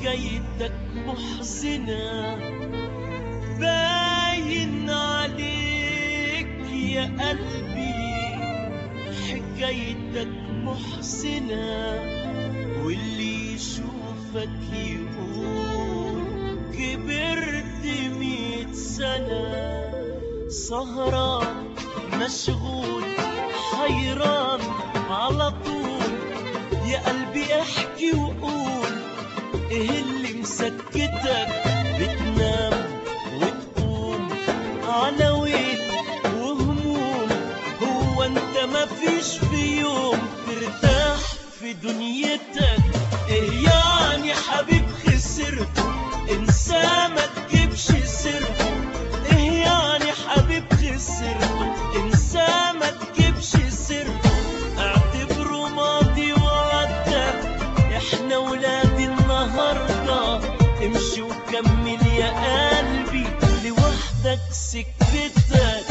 حكايتك محزنة باين عليك يا قلبي حكايتك محزنة واللي يشوفك يقول كبرت مية سنة سهران مشغول حيران على طول يا قلبي احكي وقول ايه اللي مسكتك بتنام وتقوم على ويل وهموم هو انت ما فيش في يوم ترتاح في دنيتك ايه يعني حبيب خسرته انسى ما تجيبش سيرته ايه يعني حبيب خسرته انسى ما تجيبش سيرته اعتبره ماضي وعدى احنا ولاد النهارده امشي وكمل يا قلبي لوحدك سكتك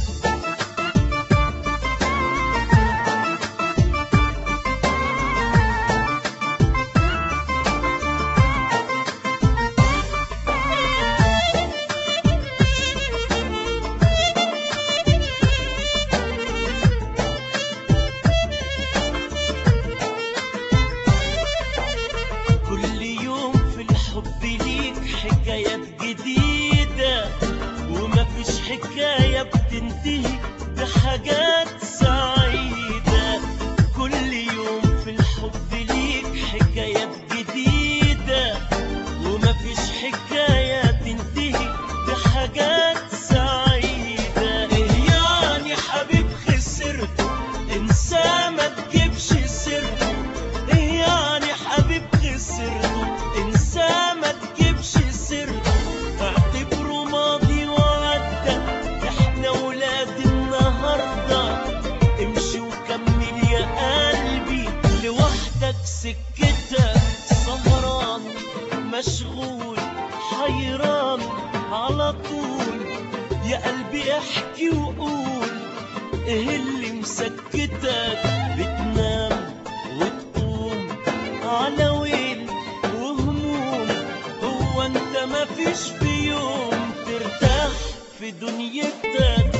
كل يوم في الحب ليك حكايات جديدة ومفيش حكاية بتنتهي بحاجات سعيدة كل يوم في الحب ليك حكايات جديدة ومفيش حكاية تنتهي بحاجات سعيدة إيه يعني حبيب خسرته انسى ما تجيبش سيرته ايه يعني حبيب خسرته انسى ما تجيبش سيرته اعتبره ماضي وعدى احنا ولاد النهارده امشي وكمل يا قلبي لوحدك سكتك سهران مشغول حيران على طول يا قلبي احكي وقول ايه اللي مسكتك بتنام وتقوم على ويل وهموم هو انت ما فيش في يوم ترتاح في دنيتك